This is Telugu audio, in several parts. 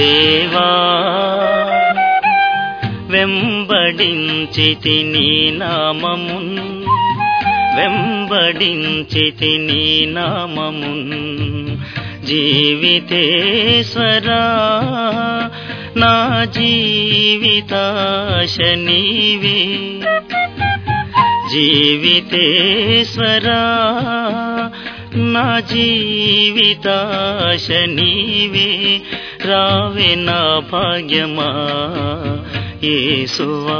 దేవా వెంబడించితి నీ నామమున్ వెంబడించితి నీ నామమున్ జీవితేశ్వరా నా జీవితాశ నీవే జీవితేశ్వరా నా జీవితాశ నీవే రావే నా భాగ్యమా యేసువా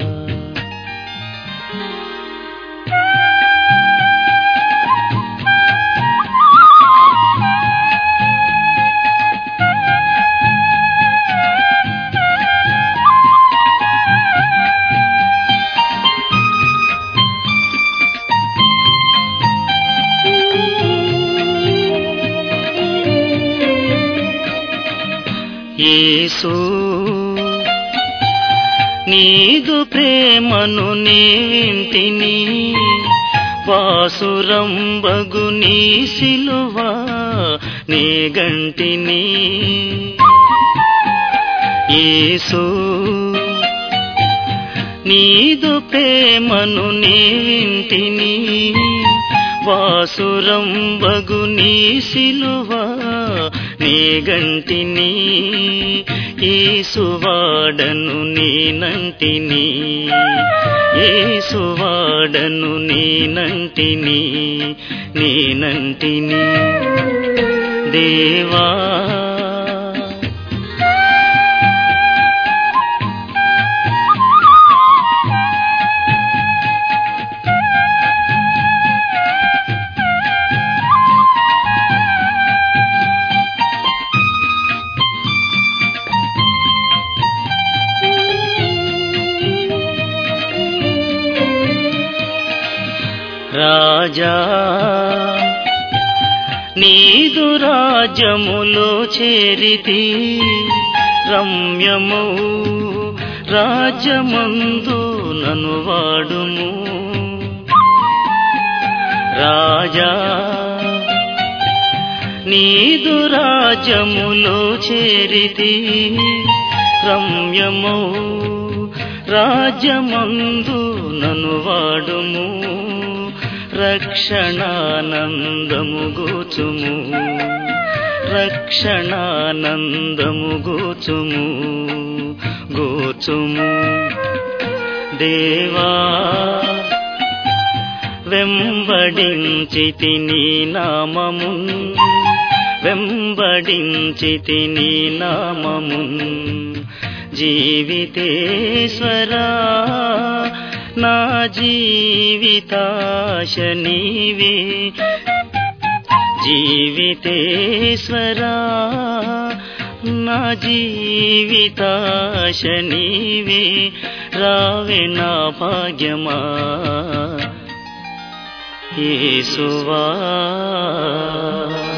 యేసు నీదు ప్రేమను నే వింటిని వాసురంబగు నీ సిలువా నే గంటిని యేసు నీదు ప్రేమను నే వింటిని వాసురంబగు నీ సిలువా నీ గంటిని ఏసువాడను నేనంటిని ఏసువాడను నేనంటిని నేనంటిని దేవా రాజా నీదు రాజ్యములో చేరితి రమ్యము రాజ్యమందు నను వాడుము రాజా నీదు రాజ్యములో చేరితి రమ్యము రాజ్యమందు నను వాడుము రక్షణానందము గోచుము రక్షణానందము గోచుము గోచుము దేవా వెంబడించితి నీ నామమున్ వెంబడించితి నీ నామమున్ జీవితేశ్వరా నా జీవితాశ నీవే జీవితేశ్వరా నా జీవితాశ నీవే రావే నా భాగ్యమా యేసువా